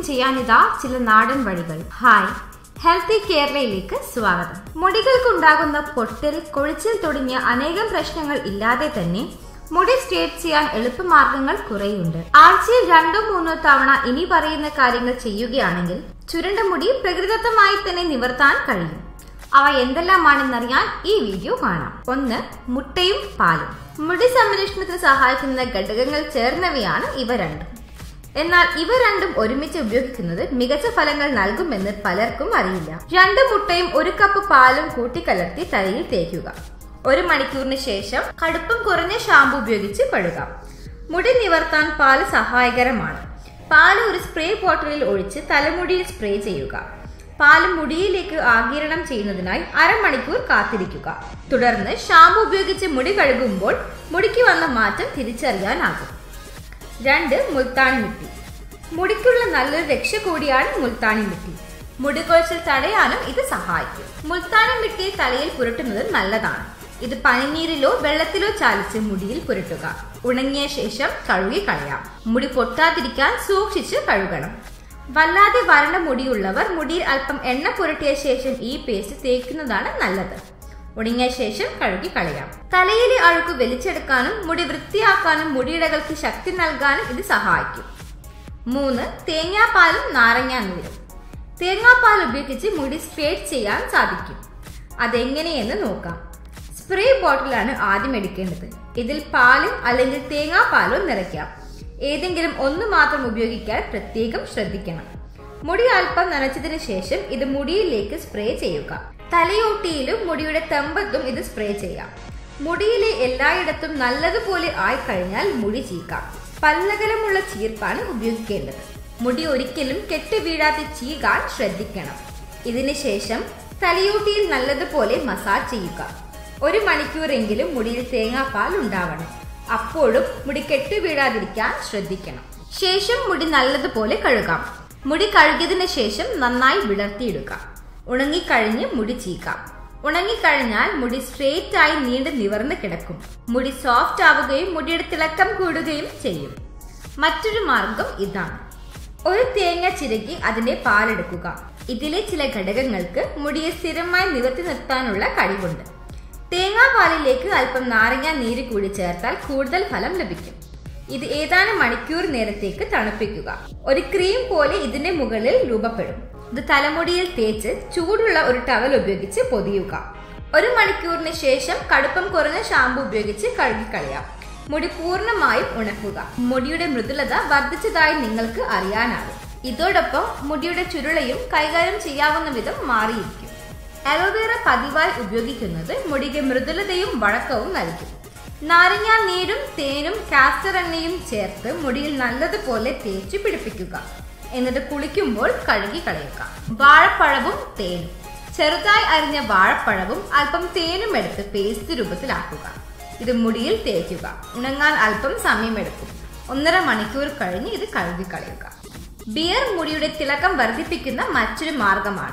ചെയ്യാനിതാ ചില നാടൻ വഴികൾ ഹായ് ഹെൽത്തി കേരളയിലേക്ക് സ്വാഗതം മുടികൾക്കുണ്ടാകുന്ന പൊട്ടൽ കൊഴിച്ചിൽ തുടങ്ങിയ അനേകം പ്രശ്നങ്ങൾ ഇല്ലാതെ തന്നെ മുടി സ്ട്രേറ്റ് ചെയ്യാൻ എളുപ്പമാർഗങ്ങൾ കുറേയുണ്ട് ആഴ്ചയിൽ രണ്ടോ മൂന്നോ തവണ ഇനി പറയുന്ന കാര്യങ്ങൾ ചെയ്യുകയാണെങ്കിൽ ചുരുണ്ട മുടി പ്രകൃതിദത്തമായി തന്നെ നിവർത്താൻ കഴിയും അവ എന്തെല്ലാമാണെന്നറിയാൻ ഈ വീഡിയോ കാണാം ഒന്ന് മുട്ടയും പാലും മുടി സംരക്ഷണത്തിന് സഹായിക്കുന്ന ഘടകങ്ങൾ ചേർന്നവയാണ് ഇവ രണ്ടും എന്നാൽ ഇവ രണ്ടും ഒരുമിച്ച് ഉപയോഗിക്കുന്നത് മികച്ച ഫലങ്ങൾ നൽകുമെന്ന് പലർക്കും അറിയില്ല രണ്ട് മുട്ടയും ഒരു കപ്പ് പാലും കൂട്ടിക്കലർത്തി തലയിൽ തേക്കുക ഒരു മണിക്കൂറിന് ശേഷം കടുപ്പം കുറഞ്ഞ ഷാമ്പു ഉപയോഗിച്ച് കഴുകാം മുടി നിവർത്താൻ പാല് സഹായകരമാണ് പാല് ഒരു സ്പ്രേ ബോട്ടിലിൽ ഒഴിച്ച് തലമുടിയിൽ സ്പ്രേ ചെയ്യുക പാല് മുടിയിലേക്ക് ആകിരണം ചെയ്യുന്നതിനായി അരമണിക്കൂർ കാത്തിരിക്കുക തുടർന്ന് ഷാമ്പു ഉപയോഗിച്ച് മുടി കഴുകുമ്പോൾ മുടിക്ക് വന്ന മാറ്റം തിരിച്ചറിയാനാകും രണ്ട് മുൾത്താണി മിട്ടി മുടിക്കുള്ള നല്ലൊരു രക്ഷ കൂടിയാണ് മുൾത്താണി മിട്ടി മുടി കൊഴിച്ചിൽ തടയാനും ഇത് സഹായിക്കും മുൾത്താണി മിട്ടി തലയിൽ പുരട്ടുന്നത് നല്ലതാണ് ഇത് പനിനീരിലോ വെള്ളത്തിലോ ചാലിച്ച് മുടിയിൽ പുരട്ടുക ഉണങ്ങിയ ശേഷം കഴുകി കളയാം മുടി പൊട്ടാതിരിക്കാൻ സൂക്ഷിച്ച് കഴുകണം വല്ലാതെ വരണ്ട മുടിയുള്ളവർ മുടിയിൽ അല്പം എണ്ണ പുരട്ടിയ ശേഷം ഈ പേസ്റ്റ് തേക്കുന്നതാണ് നല്ലത് ഉണങ്ങിയ ശേഷം കഴുകി കളയാം തലയിലെ അഴുക്ക് വലിച്ചെടുക്കാനും മുടി വൃത്തിയാക്കാനും മുടിയിടകൾക്ക് ശക്തി നൽകാനും ഇത് സഹായിക്കും മൂന്ന് തേങ്ങാപ്പാലും നാരങ്ങാ നീരും തേങ്ങാപ്പാൽ ഉപയോഗിച്ച് മുടി സ്ട്രേറ്റ് ചെയ്യാൻ സാധിക്കും അതെങ്ങനെയെന്ന് നോക്കാം സ്പ്രേ ബോട്ടിലാണ് ആദ്യം എടുക്കേണ്ടത് ഇതിൽ പാലും അല്ലെങ്കിൽ തേങ്ങാപ്പാലോ നിറയ്ക്കാം ഏതെങ്കിലും ഒന്ന് മാത്രം ഉപയോഗിക്കാൻ പ്രത്യേകം ശ്രദ്ധിക്കണം മുടി അല്പം നനച്ചതിന് ശേഷം ഇത് മുടിയിലേക്ക് സ്പ്രേ ചെയ്യുക തലയോട്ടിയിലും മുടിയുടെ തെമ്പത്തും ഇത് സ്പ്രേ ചെയ്യാം മുടിയിലെ എല്ലായിടത്തും നല്ലതുപോലെ ആയി കഴിഞ്ഞാൽ മുടി ചീക്കാം പല്ലകലമുള്ള ചീർപ്പാണ് ഉപയോഗിക്കേണ്ടത് മുടി ഒരിക്കലും കെട്ട് വീഴാതെ ചീകാൻ ശ്രദ്ധിക്കണം ഇതിന് ശേഷം തലയോട്ടിയിൽ നല്ലതുപോലെ മസാജ് ചെയ്യുക ഒരു മണിക്കൂറെങ്കിലും മുടിയിൽ തേങ്ങാപ്പാൽ ഉണ്ടാവണം അപ്പോഴും മുടി കെട്ട് വീഴാതിരിക്കാൻ ശ്രദ്ധിക്കണം ശേഷം മുടി നല്ലതുപോലെ കഴുകാം മുടി കഴുകിയതിനു ശേഷം നന്നായി വിടർത്തിയിടുക ഉണങ്ങിക്കഴിഞ്ഞ് മുടി ചീക്കാം ഉണങ്ങിക്കഴിഞ്ഞാൽ മുടി സ്ട്രേറ്റ് ആയി നീണ്ടു നിവർന്ന് കിടക്കും മുടി സോഫ്റ്റ് ആവുകയും മുടിയുടെ തിളക്കം കൂടുകയും ചെയ്യും മറ്റൊരു മാർഗം ഇതാണ് ഒരു തേങ്ങ ചിരകി അതിന്റെ പാലെടുക്കുക ഇതിലെ ചില ഘടകങ്ങൾക്ക് മുടിയെ സ്ഥിരമായി നിവർത്തി നിർത്താനുള്ള കഴിവുണ്ട് തേങ്ങാപാലിലേക്ക് അല്പം നാരങ്ങ നീര് കൂടി ചേർത്താൽ കൂടുതൽ ഫലം ലഭിക്കും ഇത് ഏതാനും മണിക്കൂർ നേരത്തേക്ക് തണുപ്പിക്കുക ഒരു ക്രീം പോലെ ഇതിന്റെ മുകളിൽ രൂപപ്പെടും ഇത് തലമുടിയിൽ തേച്ച് ചൂടുള്ള ഒരു ടവൽ ഉപയോഗിച്ച് പൊതിയുക ഒരു മണിക്കൂറിന് ശേഷം കടുപ്പം കുറഞ്ഞ ഷാമ്പു ഉപയോഗിച്ച് കഴുകിക്കളയാം മുടി പൂർണ്ണമായും ഉണക്കുക മുടിയുടെ മൃദുലത വർദ്ധിച്ചതായി നിങ്ങൾക്ക് അറിയാനാകും ഇതോടൊപ്പം മുടിയുടെ ചുരുളയും കൈകാര്യം ചെയ്യാവുന്ന വിധം മാറിയിരിക്കും അലോവേറ പതിവായി ഉപയോഗിക്കുന്നത് മുടിക്ക് മൃദുലതയും വഴക്കവും നൽകും നാരങ്ങാ നീരും തേനും കാസ്റ്റർ എണ്ണയും ചേർത്ത് മുടിയിൽ നല്ലതുപോലെ തേച്ച് പിടിപ്പിക്കുക എന്നിട്ട് കുളിക്കുമ്പോൾ കഴുകി കളയുക വാഴപ്പഴവും തേനും ചെറുതായി അരിഞ്ഞ വാഴപ്പഴവും അല്പം തേനും എടുത്ത് പേസ്റ്റ് രൂപത്തിലാക്കുക ഇത് മുടിയിൽ തേക്കുക ഉണങ്ങാൻ അല്പം സമയമെടുക്കും ഒന്നര മണിക്കൂർ കഴിഞ്ഞ് ഇത് കഴുകി കളയുക ബിയർ മുടിയുടെ തിളക്കം വർദ്ധിപ്പിക്കുന്ന മറ്റൊരു മാർഗമാണ്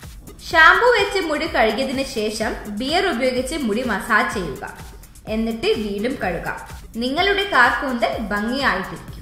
ഷാമ്പു വെച്ച് മുടി കഴുകിയതിനു ശേഷം ബിയർ ഉപയോഗിച്ച് മുടി മസാജ് ചെയ്യുക എന്നിട്ട് വീണ്ടും കഴുകാം നിങ്ങളുടെ കാർക്കൂന്തൽ ഭംഗിയായിട്ടിരിക്കും